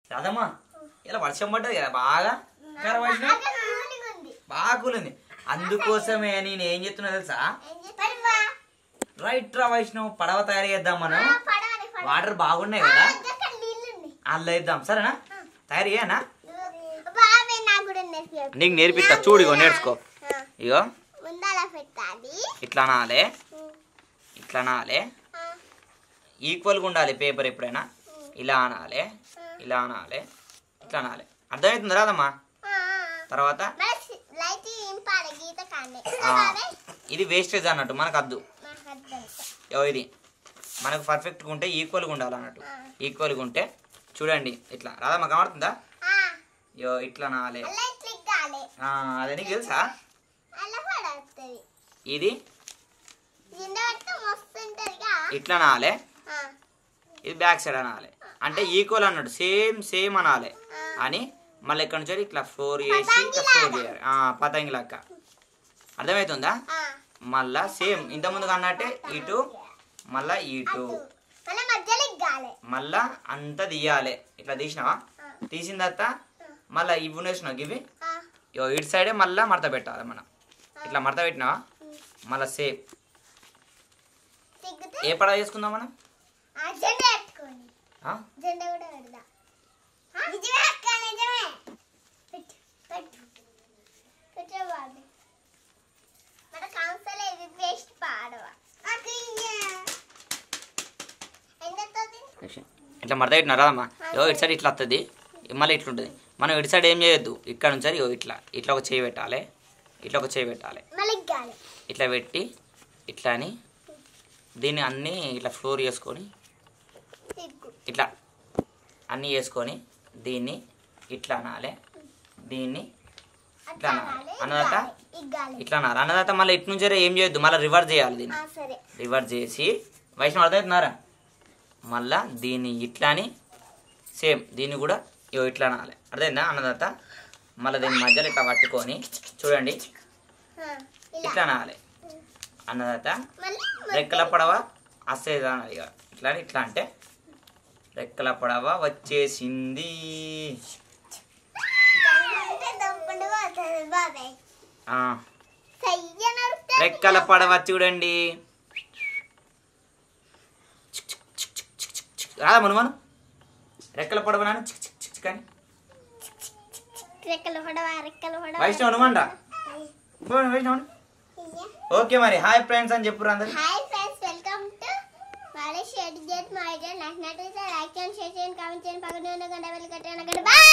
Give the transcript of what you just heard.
రాదమ్మా ఇలా వర్షం పడ్డది కదా బాగా కర వర్షం బాగా కూలింగ్ ఉంది బాగా కూలింది అందుకోసమే నేను ఏం చెప్తున్నా తెలుసా ఏం చేస్తావా రైట్ రా వైష్ణవ్ పడవ తయారు చేద్దాం మనం పడవని పడవ వాటర్ బాగున్నాయి కదా అక్కడ నీళ్ళుంది అల్లు వేద్దాం సరేనా తయారు చేయనా బాబే నాకు కూడా నేర్పి నీకు నేర్పిస్తా చూడు ఇగో నేర్చుకో ఇగో ముందర పెట్టాలి ఇట్లా అనాలే ఇట్లా అనాలే ఈక్వల్గా ఉండాలి పేపర్ ఎప్పుడైనా ఇలా అనాలే ఇలా అనాలే ఇట్లా అనాలి అర్థమవుతుంది రాదమ్మా తర్వాత లైట్ ఇంపాలి గీత కానీ ఆ, ఇది వేస్టేజ్ అన్నట్టు మనకు అద్దు నాకు అర్థం ఇగో ఇది మనకు పర్ఫెక్ట్గా ఉంటే ఈక్వల్గా ఉండాలి అన్నట్టు ఈక్వల్గా ఉంటే చూడండి ఇట్లా రాదమ్మా కనబడుతుందా ఇగో ఇట్లా అనాలే అలా క్లిక్ కాలే ఆ, అదే నీకు తెలుసా అలా పడుతుంది ఇది కింద పడితే మస్తు ఉంటుందిగా ఇట్లా అనాలే ఇది బ్యాక్ సైడ్ అనాలి అంటే ఈక్వల్ అన్నట్టు సేమ్ సేమ్ అనాలి అని మళ్ళీ ఇక్కడ నుంచి ఇట్లా ఫ్లోర్ చేసి ఇట్లా ఫ్లోర్ చేయాలి ఆ, పతంగి లెక్క అర్థమవుతుందా మళ్ళా సేమ్ ఇంత ముందుగా అన్నట్టే ఇటు మళ్ళా ఇటు మళ్ళీ మధ్యలో ఇగ్గాలి మళ్ళా అంతా తీయాలి ఇట్లా తీసినావా తీసిన తర్వాత మళ్ళా ఇవి వేసినావు ఇవి ఇగో ఇటు సైడే మళ్ళా మడత పెట్టాలి మనం ఇట్లా మడత పెట్టినావా మళ్ళా సేమ్ తిగ్గితే ఏ పడవ చేసుకుందాం మనం ఆ జెండా పెట్టుకోండి ఆ? జెండా కూడా పెడదా నిజమే అక్క నిజమే పెట్టు పెట్టు పెట్టు బాబు మన కౌన్సిల్ ఇది బెస్ట్ పాడవ ఎంతతో ఇట్లా మడత పెట్టినారా అమ్మా ఇగో ఇటు సైడ్ ఇట్లా వస్తుంది మళ్ళీ ఇట్లా ఉంటుంది మనం ఇటు సైడ్ ఏం చేయొద్దు ఇక్కడ నుంచి ఇగో ఇట్లా ఇట్లా ఒక చేయి పెట్టాలి ఇట్లా ఒక చేయి పెట్టాలి మళ్ళీ ఇగ్గాలి ఇట్లా పెట్టి ఇట్లా అని దీన్ని అన్నీ ఇట్లా ఫ్లోర్ చేసుకొని తిగ్గు ఇట్లా అన్నీ చేసుకొని దీన్ని ఇట్లా అనాలి దీన్ని అట్లా ఇట్లా అనాలి, అన్నదట? ఇగ్గాలి, ఇగ్గాలి ఇట్లా అనాలి అన్న తర్వాత మళ్ళీ ఇటు నుంచి ఏం చేయొద్దు మళ్ళీ రివర్స్ చేయాలి దీన్ని ఆ, సరే రివర్స్ చేసి వైష్ణవ్ అర్థమవుతున్నారా మళ్ళా దీన్ని ఇట్లా అని సేమ్ దీన్ని కూడా ఇగో ఇట్లా అనాలి అర్థమైందా అన్నదాత మళ్ళీ దీన్ని మధ్యలో ఇట్లా పట్టుకొని చూడండి ఆ, ఇట్లా ఇలా అనాలి అన్నదాత మళ్ళీ రెక్కల పడవ అసేది అనాలి ఇక ఇట్లా అని ఇట్లా అంటే రెక్కల పడవ వచ్చేసింది అంటే దొంపండి పోతుంది బాబాయ్ ఆ, సయ్య నడుస్తుంది రెక్కల పడవ చూడండి రాదా మనం మనం రెక్కల పడవ నాని చిక్ చిక్ చిక్ చిక్ అని రెక్కలు పడవ రెక్కలు పడవ వైష్ణవ్ అనుమంట వైష్ణవ్ ఓకే మరి హాయ్ ఫ్రెండ్స్ అని చెప్పురు అందరు హాయ్ ఫ్రెండ్స్ వెల్కమ్ టు వాళ్ళ షెడ్ జెట్ మా ఐడియా నచ్చినట్టయితే లైక్ చేయండి షేర్ చేయండి కామెంట్ చేయండి పక్కన ఉన్న గంట వెళ్ళి కట్టండి బాయ్